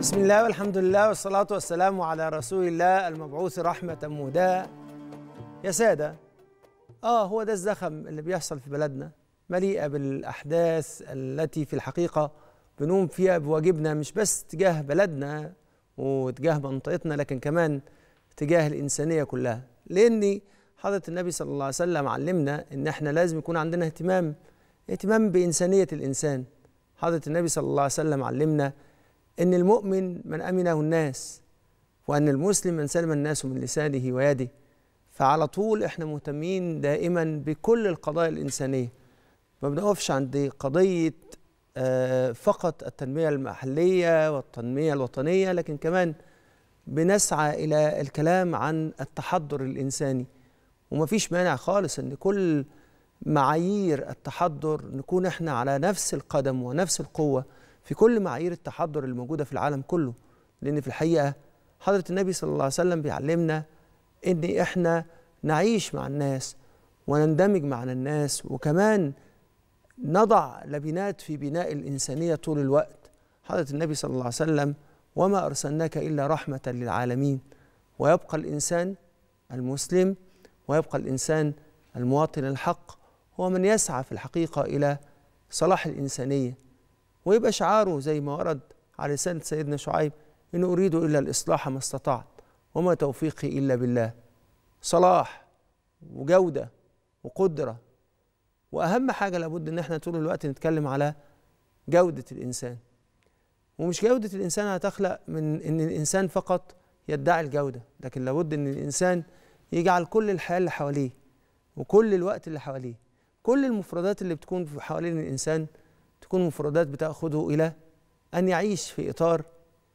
بسم الله والحمد لله والصلاة والسلام على رسول الله المبعوث رحمة مهداة يا سادة آه هو ده الزخم اللي بيحصل في بلدنا مليئة بالأحداث التي في الحقيقة بنقوم فيها بواجبنا مش بس تجاه بلدنا وتجاه منطقتنا لكن كمان تجاه الإنسانية كلها لأن حضرة النبي صلى الله عليه وسلم علمنا إن إحنا لازم يكون عندنا اهتمام اهتمام بإنسانية الإنسان حضرة النبي صلى الله عليه وسلم علمنا ان المؤمن من امنه الناس وان المسلم من سلم الناس من لسانه ويده فعلى طول احنا مهتمين دائما بكل القضايا الانسانيه ما بنقفش عند قضيه آه، فقط التنميه المحليه والتنميه الوطنيه لكن كمان بنسعى الى الكلام عن التحضر الانساني ومفيش مانع خالص ان كل معايير التحضر نكون احنا على نفس القدم ونفس القوه في كل معايير التحضر الموجودة في العالم كله لأن في الحقيقة حضرة النبي صلى الله عليه وسلم بيعلمنا إن إحنا نعيش مع الناس ونندمج مع الناس وكمان نضع لبنات في بناء الإنسانية طول الوقت حضرة النبي صلى الله عليه وسلم وما أرسلناك إلا رحمة للعالمين ويبقى الإنسان المسلم ويبقى الإنسان المواطن الحق هو من يسعى في الحقيقة إلى صلاح الإنسانية ويبقى شعاره زي ما ورد على لسان سيدنا شعيب إن أريد إلا الإصلاح ما استطعت وما توفيقي إلا بالله صلاح وجودة وقدرة وأهم حاجة لابد إن احنا طول الوقت نتكلم على جودة الإنسان ومش جودة الإنسان هتخلق من إن الإنسان فقط يدعي الجودة لكن لابد إن الإنسان يجعل كل الحياة اللي حواليه وكل الوقت اللي حواليه كل المفردات اللي بتكون في حوالين الإنسان تكون مفردات بتأخذه إلى أن يعيش في إطار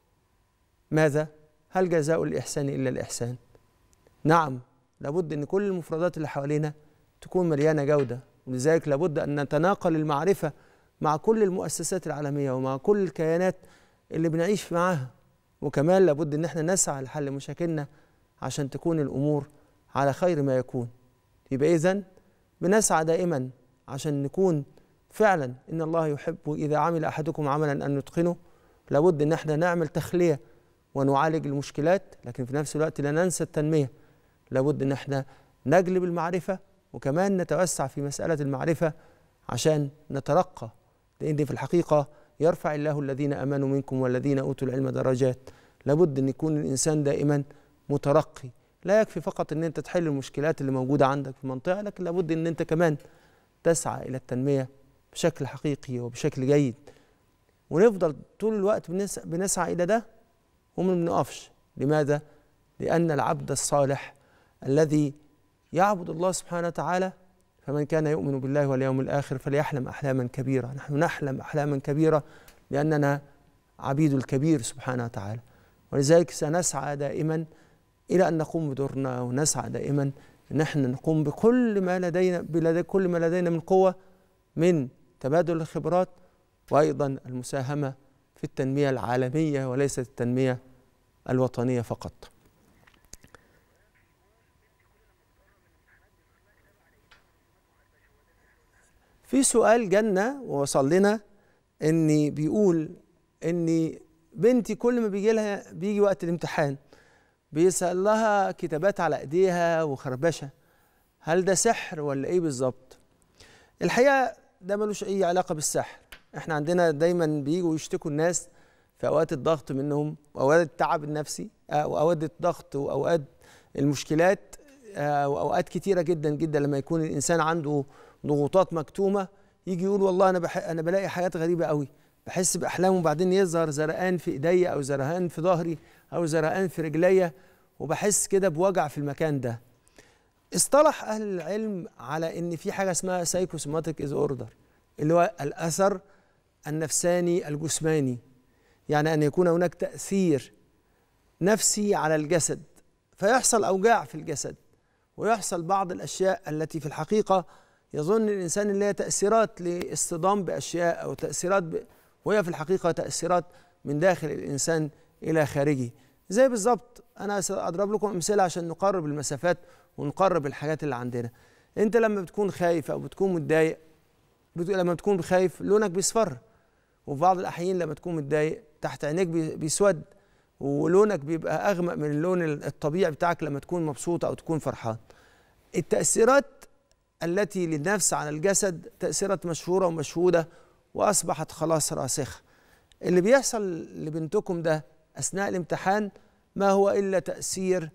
ماذا؟ هل جزاء الإحسان إلا الإحسان؟ نعم لابد أن كل المفردات اللي حوالينا تكون مليانة جودة ولذلك لابد أن نتناقل المعرفة مع كل المؤسسات العالمية ومع كل الكيانات اللي بنعيش معاها وكمان لابد أن احنا نسعى لحل مشاكلنا عشان تكون الأمور على خير ما يكون يبقى إذن بنسعى دائما عشان نكون فعلا ان الله يحب اذا عمل احدكم عملا ان يتقنه لابد ان احنا نعمل تخليه ونعالج المشكلات لكن في نفس الوقت لا ننسى التنميه لابد ان احنا نجلب المعرفه وكمان نتوسع في مساله المعرفه عشان نترقى لان في الحقيقه يرفع الله الذين امنوا منكم والذين اوتوا العلم درجات لابد ان يكون الانسان دائما مترقي لا يكفي فقط ان انت تحل المشكلات اللي موجوده عندك في المنطقه لكن لابد ان انت كمان تسعى الى التنميه بشكل حقيقي وبشكل جيد ونفضل طول الوقت بنسعى إلى ده وما بنقفش لماذا؟ لأن العبد الصالح الذي يعبد الله سبحانه وتعالى فمن كان يؤمن بالله واليوم الآخر فليحلم أحلاما كبيرة نحن نحلم أحلاما كبيرة لأننا عبيد الكبير سبحانه وتعالى ولذلك سنسعى دائما إلى أن نقوم بدورنا ونسعى دائما أن احنا نقوم بكل ما لدينا بكل ما لدينا من قوة من تبادل الخبرات وايضا المساهمه في التنميه العالميه وليست التنميه الوطنيه فقط. في سؤال جنة ووصل لنا ان بيقول ان بنتي كل ما بيجي لها بيجي وقت الامتحان بيسأل لها كتابات على ايديها وخربشه هل ده سحر ولا ايه بالظبط؟ الحقيقه ده ملوش اي علاقه بالسحر احنا عندنا دايما بيجوا يشتكوا الناس في اوقات الضغط منهم واوقات التعب النفسي واوقات الضغط واوقات المشكلات واوقات كتيره جدا جدا لما يكون الانسان عنده ضغوطات مكتومه يجي يقول والله انا بح... انا بلاقي حاجات غريبه قوي بحس باحلام وبعدين يظهر زرقان في ايديا او زرقان في ظهري او زرقان في رجليا وبحس كده بوجع في المكان ده اصطلح اهل العلم على ان في حاجه اسمها سايكوسوماتيك از اوردر اللي هو الاثر النفساني الجسماني يعني ان يكون هناك تاثير نفسي على الجسد فيحصل اوجاع في الجسد ويحصل بعض الاشياء التي في الحقيقه يظن الانسان ان هي تاثيرات لاصطدام باشياء او تاثيرات ب... وهي في الحقيقه تاثيرات من داخل الانسان الى خارجه زي بالظبط انا ساضرب لكم امثله عشان نقرب المسافات ونقرب الحاجات اللي عندنا انت لما بتكون خايف او بتكون متضايق لما تكون خايف لونك بيصفر وفي بعض الاحيان لما تكون متضايق تحت عينيك بي- بيسود ولونك بيبقى اغمق من اللون الطبيعي بتاعك لما تكون مبسوط او تكون فرحان التاثيرات التي للنفس على الجسد تاثيرات مشهوره ومشهوده واصبحت خلاص راسخه اللي بيحصل لبنتكم ده اثناء الامتحان ما هو الا تاثير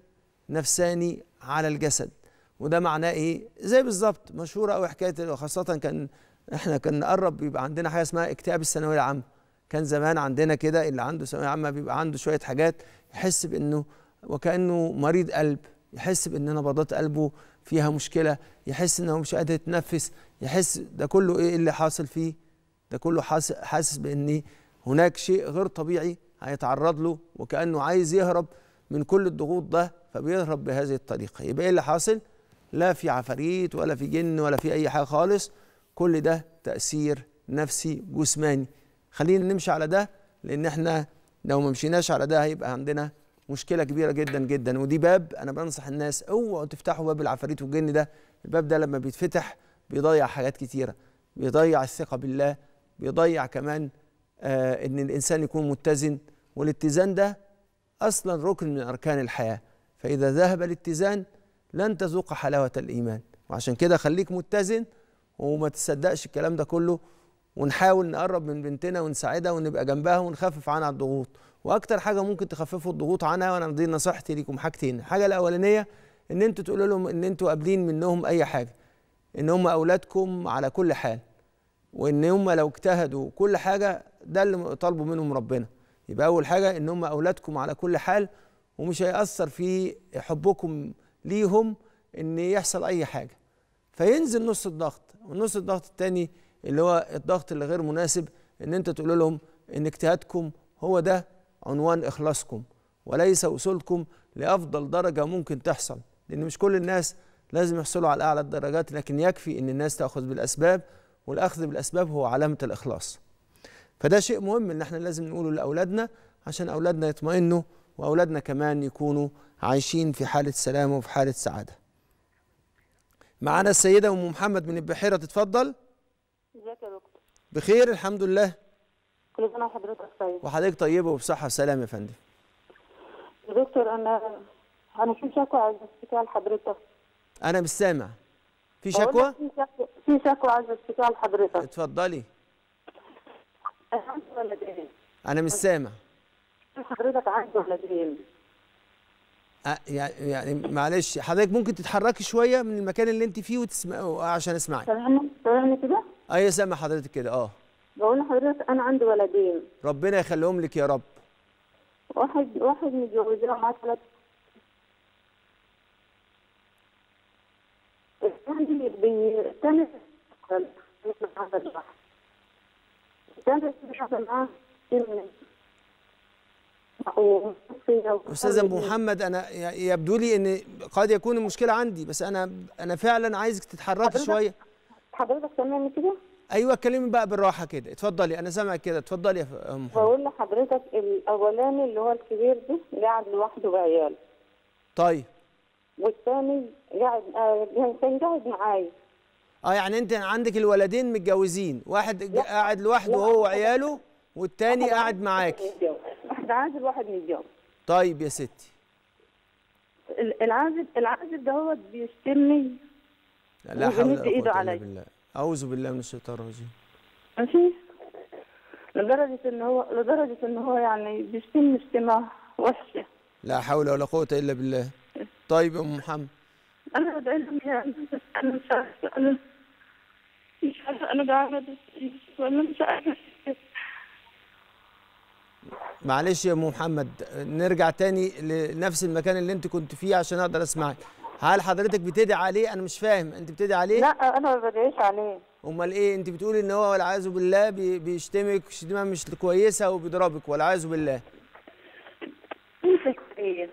نفساني على الجسد وده معناه ايه زي بالظبط مشهوره قوي حكايه وخاصه كان احنا كان نقرب بيبقى عندنا حاجه اسمها اكتئاب الثانويه العامه كان زمان عندنا كده اللي عنده ثانويه عامه بيبقى عنده شويه حاجات يحس بانه وكانه مريض قلب يحس بان نبضات قلبه فيها مشكله يحس انه مش قادر يتنفس يحس ده كله ايه اللي حاصل فيه ده كله حاس- حاسس بان هناك شيء غير طبيعي هيتعرض له وكانه عايز يهرب من كل الضغوط ده فبيهرب بهذه الطريقه يبقى ايه اللي حاصل لا في عفاريت ولا في جن ولا في اي حاجه خالص كل ده تاثير نفسي جسماني خلينا نمشي على ده لان احنا لو ما مشيناش على ده هيبقى عندنا مشكله كبيره جدا جدا ودي باب انا بنصح الناس اوعوا تفتحوا باب العفاريت والجن ده الباب ده لما بيتفتح بيضيع حاجات كتيره بيضيع الثقه بالله بيضيع كمان آه ان الانسان يكون متزن والاتزان ده اصلا ركن من اركان الحياه فاذا ذهب الاتزان لن تذوق حلاوه الايمان وعشان كده خليك متزن وما تصدقش الكلام ده كله ونحاول نقرب من بنتنا ونساعدها ونبقى جنبها ونخفف عنها الضغوط واكتر حاجه ممكن تخففوا الضغوط عنها وانا دي نصيحتي ليكم حاجتين الحاجه الاولانيه ان انتوا تقولوا لهم ان انتوا قابلين منهم اي حاجه ان هم اولادكم على كل حال وان هم لو اجتهدوا كل حاجه ده اللي طالبه منهم ربنا يبقى اول حاجه ان هم اولادكم على كل حال ومش هيأثر في حبكم ليهم ان يحصل اي حاجه فينزل نص الضغط والنص الضغط الثاني اللي هو الضغط اللي غير مناسب ان انت تقول لهم ان اجتهادكم هو ده عنوان اخلاصكم وليس وصولكم لافضل درجه ممكن تحصل لان مش كل الناس لازم يحصلوا على اعلى الدرجات لكن يكفي ان الناس تاخذ بالاسباب والاخذ بالاسباب هو علامه الاخلاص فده شيء مهم ان احنا لازم نقوله لاولادنا عشان اولادنا يطمئنوا واولادنا كمان يكونوا عايشين في حاله سلام وفي حاله سعاده معانا السيده ام محمد من البحيره تتفضل ازيك يا دكتور بخير الحمد لله كل سنه وحضرتك طيب وحضرتك طيبه وبصحه وسلام يا فندم يا دكتور انا انا في شكوى عايزه اشتكيها لحضرتك انا مش سامع في بقول شكوى لك في شكوى في شكوى عايزه اشتكيها لحضرتك اتفضلي انا عندي ولدين انا مش سامع حضرتك عندي ولدين أه، يعني يعني معلش حضرتك ممكن تتحركي شويه من المكان اللي انت فيه وتسمع عشان اسمعك سامعني سامعني كده ايوه سامع حضرتك كده اه بقول لحضرتك انا عندي ولدين ربنا يخليهم لك يا رب واحد واحد متجوزاه ومعاه ثلاث الثاني بيعتمد هذا الواحد الثاني بيحصل معاه سن استاذ ابو محمد انا ي- يبدو لي ان قد يكون المشكله عندي بس انا انا فعلا عايزك تتحركي حضرتك- شويه حضرتك سامعني كده؟ ايوه اتكلمي بقى بالراحه كده اتفضلي انا سامعك كده اتفضلي يا ف- أم محمد بقول لحضرتك الاولاني اللي هو الكبير ده قاعد لوحده بعياله طيب والثاني قاعد آه كان قاعد معايا اه يعني انت عندك الولدين متجوزين واحد ج- قاعد لوحده هو وعياله والتاني قاعد معاكي واحد عازل واحد متجوز طيب يا ستي ال- العازل العازل ده هو بيشتمني لا حول وبيمد ولا إيده قوه الا عليا. بالله اعوذ بالله من الشيطان الرجيم ماشي لدرجة ان هو لدرجة ان هو يعني بيشتمني شتيمة وحشة لا حول ولا قوه الا بالله طيب يا ام محمد انا بدعي لهم يعني بس انا مش عارفة انا مش عارفة انا قاعدة ولا مش عارفة معلش يا ام محمد نرجع تاني لنفس المكان اللي انت كنت فيه عشان اقدر اسمعك هل حضرتك بتدعي عليه انا مش فاهم انت بتدعي عليه لا انا ما بدعيش عليه امال ايه انت بتقولي ان هو والعياذ بالله بي- بيشتمك شتيمه مش كويسه وبيضربك والعياذ بالله بيمسك فيا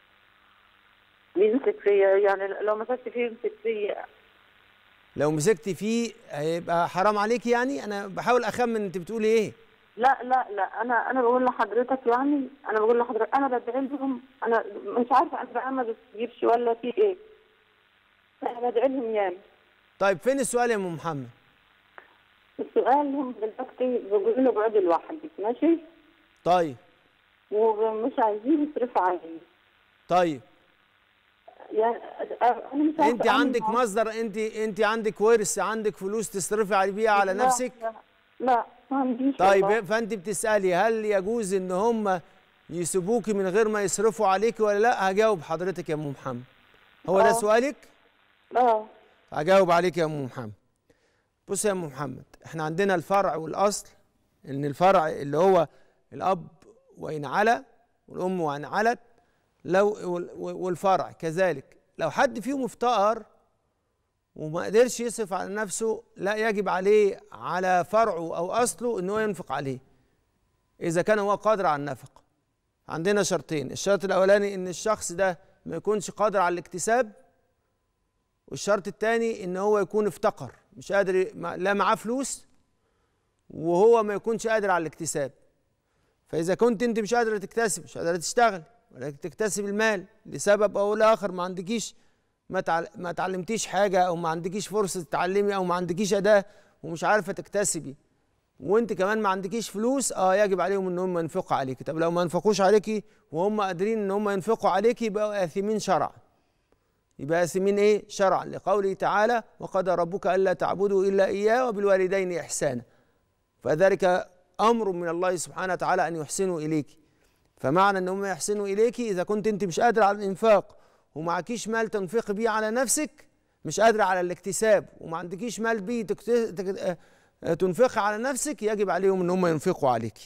بيمسك فيا يعني لو مسكت فيه يمسك فيا لو مسكتي فيه هيبقى حرام عليك يعني انا بحاول اخمن انت بتقولي ايه لا لا لا انا انا بقول لحضرتك يعني انا بقول لحضرتك انا بدعي لهم انا مش عارفه انا بقى ما بتجيبش ولا في ايه انا بدعي لهم يعني طيب فين السؤال يا ام محمد السؤال هم دلوقتي بيقولوا له اقعدي لوحدك ماشي طيب ومش عايزين يصرفوا عليه طيب يعني انا مش عارفه انت أعمل عندك معاه. مصدر انت انت عندك ورث عندك فلوس تصرفي على بيها على لا، نفسك لا, لا ما عنديش والله. طيب فانت بتسالي هل يجوز ان هم يسيبوكي من غير ما يصرفوا عليكي ولا لا هجاوب حضرتك يا ام محمد هو ده آه. سؤالك اه هجاوب عليك يا ام محمد بص يا ام محمد احنا عندنا الفرع والاصل ان الفرع اللي هو الاب وان علا والام وان علت لو وال- والفرع كذلك لو حد فيهم افتقر وما قدرش يصرف على نفسه لا يجب عليه على فرعه او اصله ان هو ينفق عليه اذا كان هو قادر على النفقه عندنا شرطين الشرط الاولاني ان الشخص ده ما يكونش قادر على الاكتساب والشرط الثاني ان هو يكون افتقر مش قادر ي- ما- لا معاه فلوس وهو ما يكونش قادر على الاكتساب فاذا كنت انت مش قادره تكتسب مش قادره تشتغل ولا تكتسب المال لسبب او لاخر ما عندكيش ما تع- ما تعلمتيش حاجه او ما عندكيش فرصه تتعلمي او ما عندكيش اداه ومش عارفه تكتسبي وانت كمان ما عندكيش فلوس اه يجب عليهم ان هم ينفقوا عليكي طب لو ما ينفقوش عليكي وهم قادرين ان هم ينفقوا عليكي يبقوا اثمين شرعا يبقى اثمين ايه شرعا لقوله تعالى وقضى ربك الا تعبدوا الا اياه وبالوالدين احسانا فذلك امر من الله سبحانه وتعالى ان يحسنوا اليك فمعنى ان هم يحسنوا اليك اذا كنت انت مش قادر على الانفاق ومعكيش مال تنفق بيه على نفسك مش قادر على الاكتساب وما عندكيش مال بيه تكت... تك... آه، تنفقي على نفسك يجب عليهم ان هم ينفقوا عليك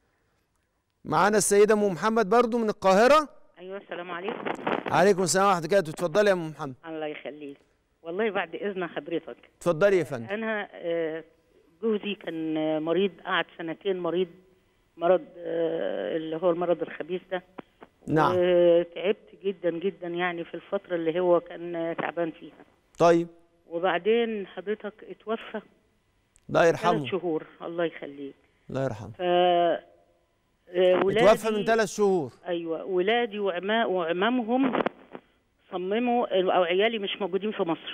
معانا السيده ام محمد برضو من القاهره ايوه السلام عليكم عليكم السلام ورحمه الله وبركاته اتفضلي يا ام محمد الله يخليك والله بعد اذن حضرتك اتفضلي يا فندم انا آه، جوزي كان آه، مريض قعد سنتين مريض مرض آه، اللي هو المرض الخبيث ده نعم تعبت جدا جدا يعني في الفتره اللي هو كان آه، تعبان فيها طيب وبعدين حضرتك اتوفى الله ثلاث يرحمه شهور الله يخليك الله يرحمه ف آه، ولادي اتوفى من ثلاث شهور ايوه ولادي وعما وعمامهم صمموا او عيالي مش موجودين في مصر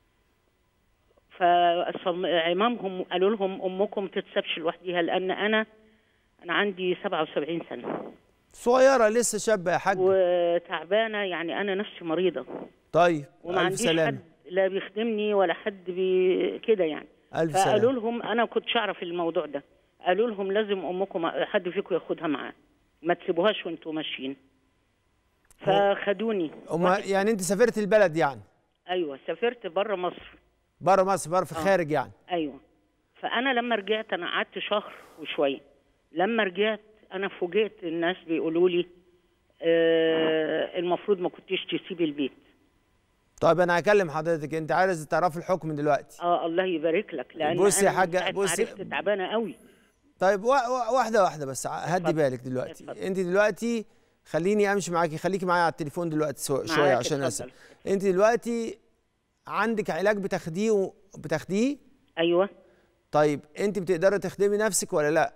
فعمامهم قالوا لهم امكم تتسابش لوحديها لان انا انا عندي 77 سنه صغيره لسه شابه يا حاج وتعبانه يعني انا نفسي مريضه طيب وما الف عنديش سلامه حد لا بيخدمني ولا حد بي كده يعني الف فقالوا سلامه لهم انا ما كنتش اعرف الموضوع ده قالوا لهم لازم امكم حد فيكم ياخدها معاه ما تسيبوهاش وانتوا ماشيين فخدوني وما يعني انت سافرت البلد يعني ايوه سافرت بره مصر بره مصر بره في آه. الخارج يعني ايوه فانا لما رجعت انا قعدت شهر وشويه لما رجعت انا فوجئت الناس بيقولوا لي آه المفروض ما كنتيش تسيبي البيت طيب انا هكلم حضرتك انت عايز تعرفي الحكم دلوقتي اه الله يبارك لك لان بصي يا أنا من حاجة، ساعة ما بصي. عرفت تعبانه قوي طيب وا- وا- واحده واحده بس هدي اتفضل. بالك دلوقتي اتفضل. انت دلوقتي خليني امشي معاكي خليكي معايا على التليفون دلوقتي سو- شويه معاك، عشان اتفضل. اسال انت دلوقتي عندك علاج بتاخديه و- بتاخديه ايوه طيب انت بتقدري تخدمي نفسك ولا لا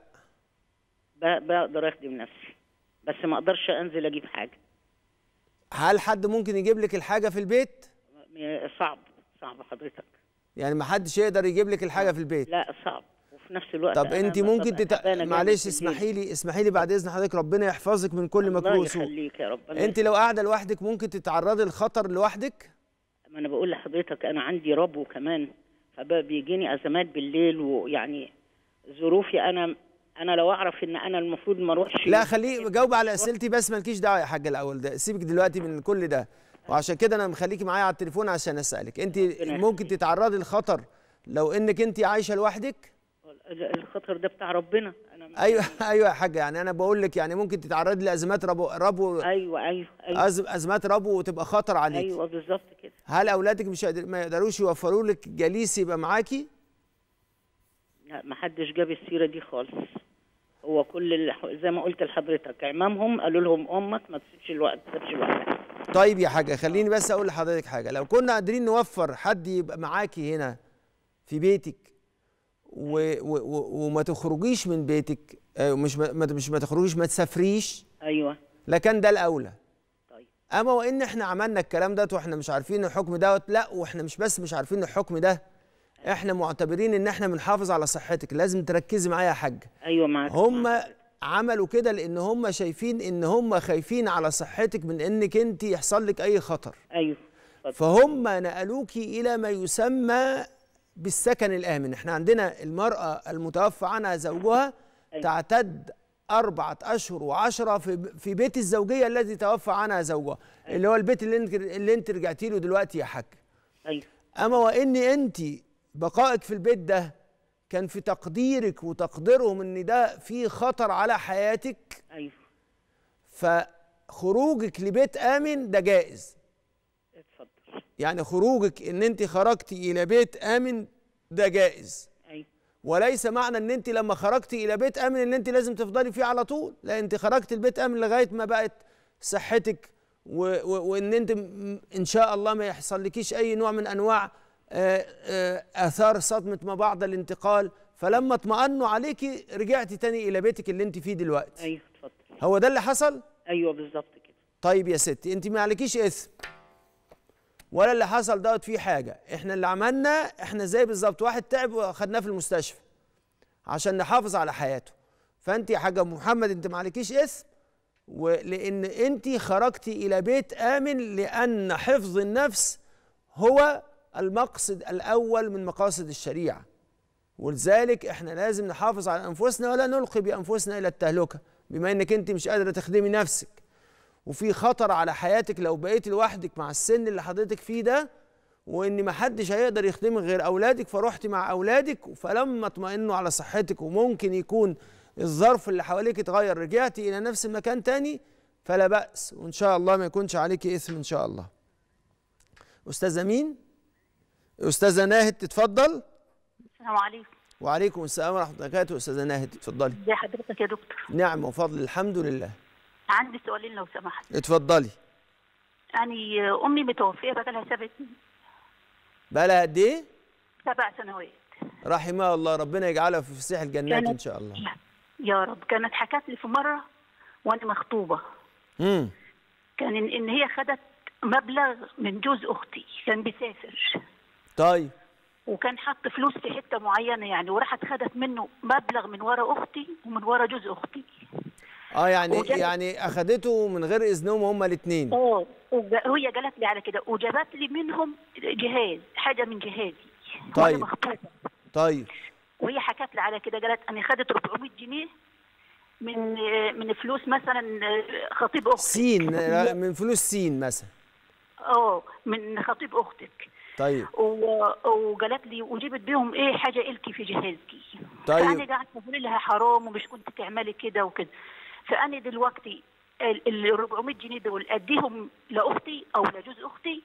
ب- بقدر اخدم نفسي بس ما اقدرش انزل اجيب حاجه هل حد ممكن يجيب لك الحاجه في البيت م- صعب صعب حضرتك يعني ما حدش يقدر يجيب لك الحاجه في البيت لا صعب وفي نفس الوقت طب أنا انت ببقى ممكن تت... تعبانة جامد معلش في البيت. اسمحي لي اسمحي لي بعد اذن حضرتك ربنا يحفظك من كل الله مكروه وسوء يخليك يا رب انت لو قاعده لوحدك ممكن تتعرضي للخطر لوحدك ما انا بقول لحضرتك انا عندي ربو كمان فبيجيني ازمات بالليل ويعني ظروفي انا انا لو اعرف ان انا المفروض ما اروحش لا خليه جاوب على اسئلتي بس مالكيش دعوه يا حاج الاول ده سيبك دلوقتي من كل ده وعشان كده انا مخليكي معايا على التليفون عشان اسالك انت ممكن تتعرضي للخطر لو انك انت عايشه لوحدك الخطر ده بتاع ربنا انا ايوه ايوه يا حاجه يعني انا بقول لك يعني ممكن تتعرضي لازمات ربو ربو ايوه ايوه ايوه أز- ازمات ربو وتبقى خطر عليك ايوه بالظبط كده هل اولادك مش هيقدر- ما يقدروش يوفروا لك جليس يبقى معاكي لا ما حدش جاب السيره دي خالص هو كل اللي زي ما قلت لحضرتك عمامهم قالوا لهم امك ما تسيبش الوقت ما تسيبش الوقت طيب يا حاجه خليني بس اقول لحضرتك حاجه لو كنا قادرين نوفر حد يبقى معاكي هنا في بيتك و و و وما تخرجيش من بيتك آه، مش ما ما- مش ما تخرجيش ما تسافريش ايوه لكان ده الاولى طيب اما وان احنا عملنا الكلام ده واحنا مش عارفين الحكم دوت لا واحنا مش بس مش عارفين الحكم ده احنا معتبرين ان احنا بنحافظ على صحتك لازم تركزي معايا يا حاج ايوه معاك هم عملوا كده لان هم شايفين ان هم خايفين على صحتك من انك انت يحصل لك اي خطر ايوه اتفضل. فهم نقلوكي الى ما يسمى بالسكن الامن احنا عندنا المراه المتوفى عنها زوجها أيوة. تعتد أربعة أشهر وعشرة في في بيت الزوجية الذي توفى عنها زوجها اللي هو البيت اللي انت اللي انت رجعتي له دلوقتي يا حاج ايوه أما وإن أنت بقائك في البيت ده كان في تقديرك وتقديرهم إن ده فيه خطر على حياتك ايوه فخروجك لبيت آمن ده جائز اتفضل يعني خروجك إن أنت خرجتي إلى بيت آمن ده جائز ايوه وليس معنى ان انت لما خرجتي الى بيت امن ان انت لازم تفضلي فيه على طول لا انت خرجت البيت امن لغايه ما بقت صحتك و و وان انت م- ان شاء الله ما يحصل لكيش اي نوع من انواع آه، آه، اثار صدمه ما بعد الانتقال فلما اطمأنوا عليكي رجعتي تاني الى بيتك اللي انت فيه دلوقتي ايوه اتفضل هو ده اللي حصل ايوه بالظبط كده طيب يا ستي انت ما عليكيش اثم ولا اللي حصل دوت فيه حاجه احنا اللي عملنا احنا زي بالظبط واحد تعب واخدناه في المستشفى عشان نحافظ على حياته فانت يا حاجه محمد انت ما عليكيش اثم ولان انت خرجتي الى بيت امن لان حفظ النفس هو المقصد الاول من مقاصد الشريعه ولذلك احنا لازم نحافظ على انفسنا ولا نلقي بانفسنا الى التهلكه بما انك انت مش قادره تخدمي نفسك وفي خطر على حياتك لو بقيت لوحدك مع السن اللي حضرتك فيه ده وان ما حدش هيقدر يخدمك غير اولادك فرحتي مع اولادك فلما اطمئنوا على صحتك وممكن يكون الظرف اللي حواليك اتغير رجعتي الى نفس المكان تاني فلا باس وان شاء الله ما يكونش عليكي اثم ان شاء الله استاذه مين استاذه ناهد تتفضل السلام عليكم وعليكم السلام ورحمه الله وبركاته استاذه ناهد اتفضلي ازي حضرتك يا دكتور نعم وفضل الحمد لله عندي سؤالين لو سمحت اتفضلي يعني امي متوفيه بقى لها سبع سنين بقى قد ايه سبع سنوات رحمها الله ربنا يجعلها في فسيح الجنات كانت- ان شاء الله يا رب كانت حكت لي في مره وانا مخطوبه امم كان ان إن هي خدت مبلغ من جوز اختي كان بيسافر طيب وكان حط فلوس في حته معينه يعني وراحت خدت منه مبلغ من ورا اختي ومن ورا جوز اختي اه يعني وجاب- يعني اخدته من غير اذنهم هما الاثنين اه وج- وهي قالت لي على كده وجابت لي منهم جهاز حاجه من جهازي طيب. وانا مخطوبه طيب وهي حكت لي على كده قالت انا خدت 400 جنيه من من فلوس مثلا خطيب اختك سين را- من فلوس سين مثلا اه من خطيب اختك طيب و- وقالت لي وجبت بيهم ايه حاجه الكي في جهازك طيب. فانا قاعده اقول لها حرام ومش كنت تعملي كده وكده فانا دلوقتي ال ال 400 جنيه دول اديهم لاختي او لجوز اختي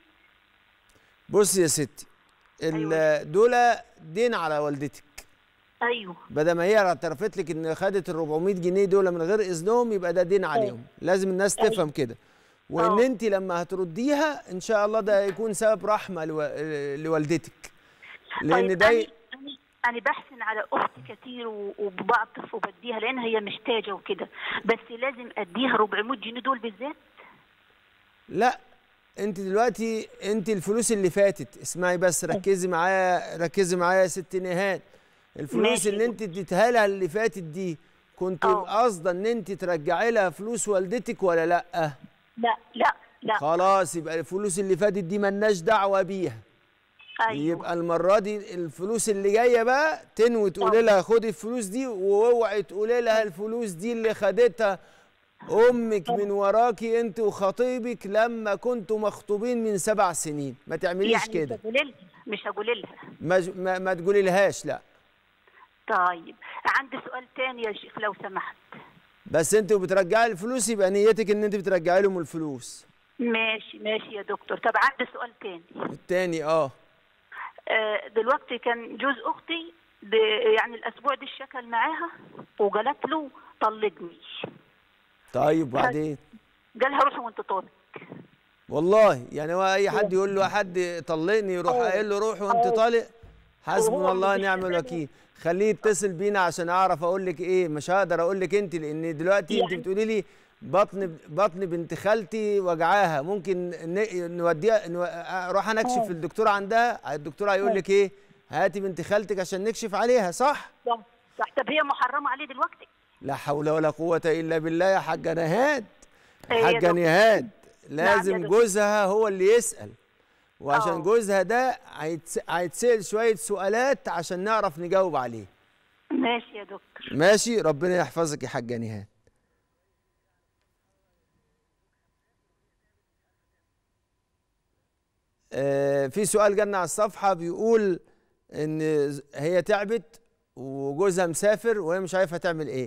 بص يا ستي ال- دول دين على والدتك ايوه بدل ما هي اعترفت لك ان خدت ال 400 جنيه دول من غير اذنهم يبقى ده دين عليهم لازم الناس تفهم كده وان أه. انت لما هترديها ان شاء الله ده هيكون سبب رحمه لو... لوالدتك لان طيب ده أنا, أنا- أنا بحسن على أختي كتير و- وبعطف وبديها لأن هي محتاجة وكده بس لازم أديها 400 جنيه دول بالذات لا انت دلوقتي انت الفلوس اللي فاتت اسمعي بس ركزي معايا ركزي معايا يا ست نهاد الفلوس ماشي. اللي انت اديتها لها اللي فاتت دي كنت اه. قاصده ان انت ترجعي لها فلوس والدتك ولا لا لا لا لا خلاص يبقى الفلوس اللي فاتت دي ملناش دعوه بيها أيوه يبقى المره دي الفلوس اللي جايه بقى تنوي تقولي لها خدي الفلوس دي واوعي تقولي لها الفلوس دي اللي خدتها امك من وراكي انت وخطيبك لما كنتوا مخطوبين من سبع سنين ما تعمليش يعني كده مش هقول لها مش هقول لها ما, ج- ما, ما تقولي لهاش لا طيب عندي سؤال تاني يا شيخ لو سمحت بس انت بترجعي الفلوس يبقى نيتك ان انت بترجعي لهم الفلوس ماشي ماشي يا دكتور طب عندي سؤال تاني التاني اه آه، دلوقتي كان جوز اختي ب- يعني الاسبوع ده اشتكل معاها وقالت له طلقني طيب وبعدين قالها روحي وانت طالق والله يعني هو اي حد يقول له حد طلقني يروح اه. قايل له روح وانت اه. طالق حسبنا وهو الله مش ونعم قادر. الوكيل خليه يتصل بينا عشان اعرف اقول لك ايه مش هقدر اقول لك انت لان دلوقتي انت يعني- بتقولي لي بطن بطن بنت خالتي وجعاها ممكن ن- نوديها نو- اروح انا اكشف اه. الدكتور عندها الدكتور هيقول لك ايه هاتي بنت خالتك عشان نكشف عليها صح صح صح طب هي محرمه عليه دلوقتي لا حول ولا قوة إلا بالله يا حاجة نهاد إيه يا حاجة دكتور. نهاد يا لازم دكتور. جوزها هو اللي يسأل وعشان آه. جوزها ده هيتس- هيتسأل شوية سؤالات عشان نعرف نجاوب عليه ماشي يا دكتور ماشي ربنا يحفظك يا حاجة نهاد آه، في سؤال جالنا على الصفحة بيقول إن ز- هي تعبت وجوزها مسافر وهي مش عارفة تعمل إيه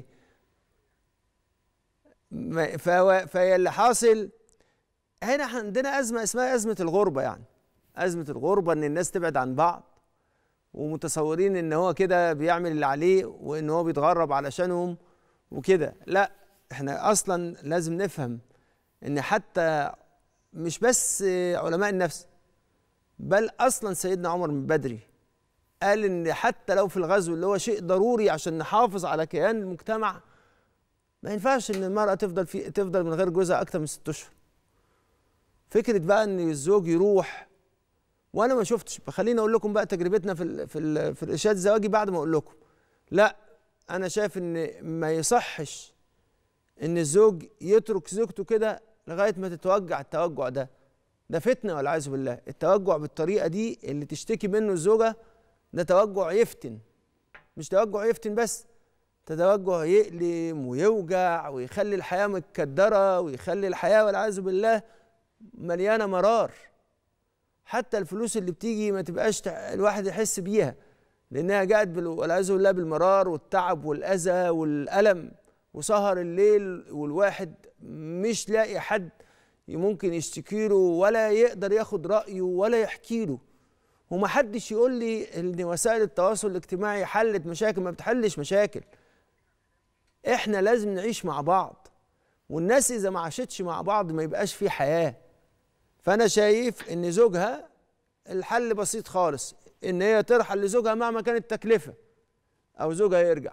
ما- فهو فهي اللي حاصل هنا عندنا أزمة اسمها أزمة الغربة يعني أزمة الغربة إن الناس تبعد عن بعض ومتصورين إن هو كده بيعمل اللي عليه وإن هو بيتغرب علشانهم وكده لا إحنا أصلا لازم نفهم إن حتى مش بس علماء النفس بل اصلا سيدنا عمر من بدري قال ان حتى لو في الغزو اللي هو شيء ضروري عشان نحافظ على كيان المجتمع ما ينفعش ان المراه تفضل في تفضل من غير جوزها اكتر من ست اشهر فكره بقى ان الزوج يروح وانا ما شفتش خليني اقول لكم بقى تجربتنا في ال في ال في الارشاد الزواجي بعد ما اقول لكم لا انا شايف ان ما يصحش ان الزوج يترك زوجته كده لغايه ما تتوجع التوجع ده ده فتنه والعياذ بالله التوجع بالطريقه دي اللي تشتكي منه الزوجه ده توجع يفتن مش توجع يفتن بس ده توجع يألم ويوجع ويخلي الحياه متكدره ويخلي الحياه والعياذ بالله مليانه مرار حتى الفلوس اللي بتيجي ما تبقاش تع- الواحد يحس بيها لانها جاءت بال- والعياذ بالله بالمرار والتعب والاذى والالم وسهر الليل والواحد مش لاقي حد ممكن يشتكي له ولا يقدر ياخد رايه ولا يحكي له ومحدش يقول لي ان وسائل التواصل الاجتماعي حلت مشاكل ما بتحلش مشاكل احنا لازم نعيش مع بعض والناس اذا ما عاشتش مع بعض ما يبقاش في حياه فانا شايف ان زوجها الحل بسيط خالص ان هي ترحل لزوجها مهما كانت التكلفه او زوجها يرجع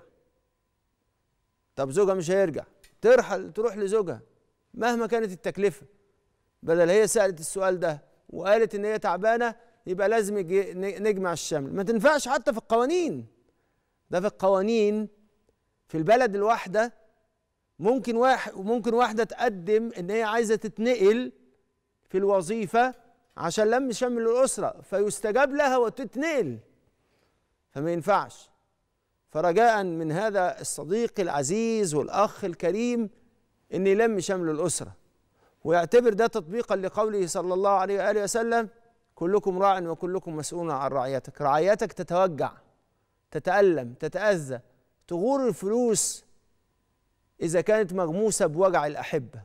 طب زوجها مش هيرجع ترحل تروح لزوجها مهما كانت التكلفه بدل هي سالت السؤال ده وقالت ان هي تعبانه يبقى لازم يجي- ن- نجمع الشمل ما تنفعش حتى في القوانين ده في القوانين في البلد الواحده ممكن واحد ممكن واحده تقدم ان هي عايزه تتنقل في الوظيفه عشان لم شمل الاسره فيستجاب لها وتتنقل فما ينفعش فرجاء من هذا الصديق العزيز والاخ الكريم ان يلم شمل الاسره ويعتبر ده تطبيقا لقوله صلى الله عليه واله وسلم كلكم راع وكلكم مسؤول عن رعيتك رعيتك تتوجع تتألم تتأذى تغور الفلوس إذا كانت مغموسة بوجع الأحبة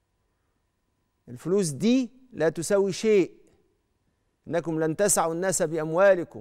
الفلوس دي لا تساوي شيء إنكم لن تسعوا الناس بأموالكم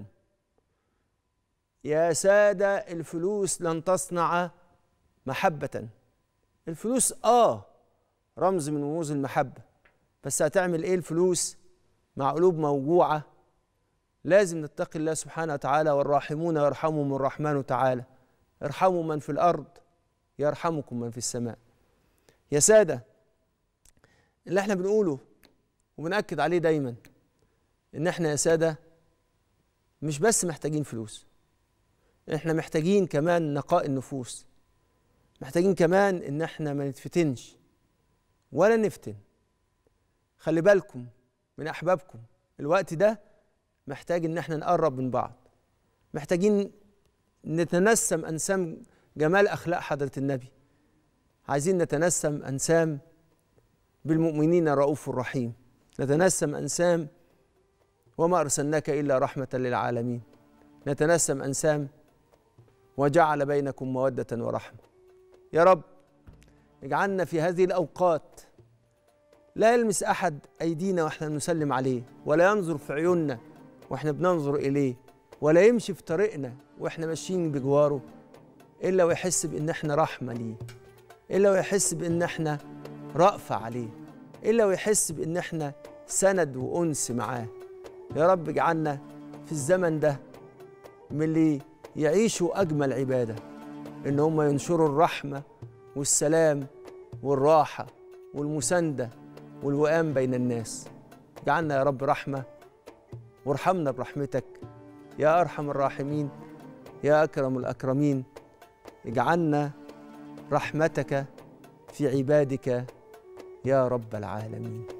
يا سادة الفلوس لن تصنع محبة الفلوس آه رمز من رموز المحبة بس هتعمل إيه الفلوس مع قلوب موجوعة لازم نتقي الله سبحانه وتعالى والراحمون يرحمهم الرحمن تعالى ارحموا من في الأرض يرحمكم من في السماء يا سادة اللي احنا بنقوله وبنأكد عليه دايما ان احنا يا سادة مش بس محتاجين فلوس احنا محتاجين كمان نقاء النفوس محتاجين كمان ان احنا ما نتفتنش ولا نفتن خلي بالكم من احبابكم الوقت ده محتاج ان احنا نقرب من بعض محتاجين نتنسم انسام جمال اخلاق حضره النبي عايزين نتنسم انسام بالمؤمنين رؤوف رحيم نتنسم انسام وما ارسلناك الا رحمه للعالمين نتنسم انسام وجعل بينكم موده ورحمه يا رب اجعلنا في هذه الاوقات لا يلمس احد ايدينا واحنا نسلم عليه ولا ينظر في عيوننا واحنا بننظر اليه ولا يمشي في طريقنا واحنا ماشيين بجواره الا ويحس بان احنا رحمه ليه الا ويحس بان احنا رأفة عليه الا ويحس بان احنا سند وانس معاه يا رب اجعلنا في الزمن ده من اللي يعيشوا اجمل عباده ان هم ينشروا الرحمه والسلام والراحه والمسانده والوئام بين الناس اجعلنا يا رب رحمه وارحمنا برحمتك يا ارحم الراحمين يا اكرم الاكرمين اجعلنا رحمتك في عبادك يا رب العالمين